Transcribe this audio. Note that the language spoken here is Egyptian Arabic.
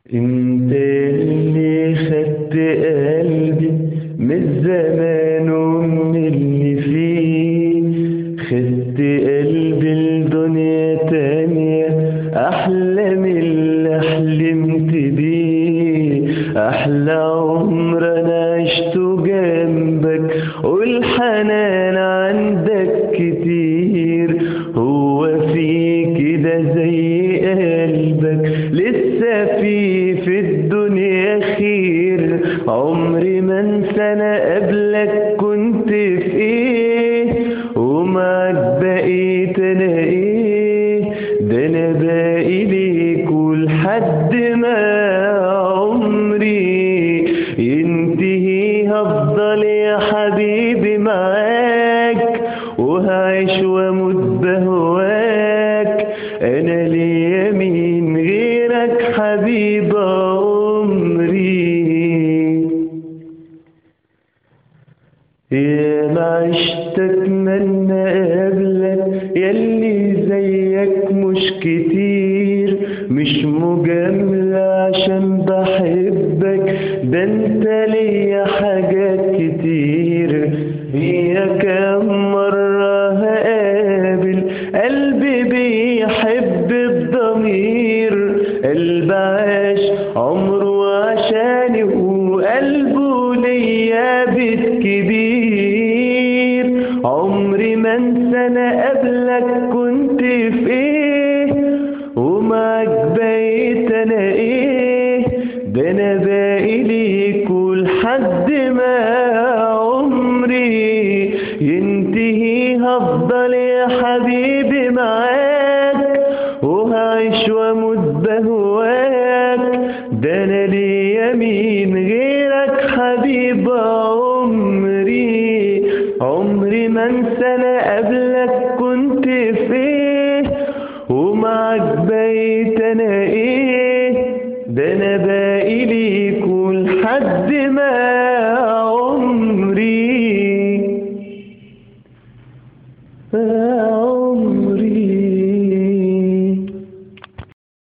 انت اللي خدت قلبي من الزمان ومن اللي فيه خدت قلبي لدنيا تانية أحلى من اللي حلمت بيه أحلى عمر أنا عشته جنبك والحنان عندك كتير هو في كده زي قلبك لسه في في الدنيا خير عمري ما انسى انا قبلك كنت في ايه ومعك بقيت انا ايه ده انا باقي ليك ولحد ما عمري ينتهي هفضل يا حبيبي معاك وهعيش واموت بهواك انا ليا مين غيرك حبيب عمري يا ما عشت اتمنى اقابلك ياللي زيك مش كتير مش مجاملة عشان بحبك ده انت ليا حاجات كتير هي كام مرة هقابل قلبي بيحب بضمير قلب عاش عمره عشاني وقلبه ليا بيت كبير عمري ما انسى انا قبلك كنت في ايه ومعك بقيت انا ايه ده انا باقي ليك ولحد ما عمري ينتهي هفضل يا حبيبي معاك وهعيش واموت بهواك ده انا ليا مين غيرك حبيب عمري عمري ما انسى انا قبلك كنت فيه ومعك بقيت انا ايه ده انا باقي ليك ولحد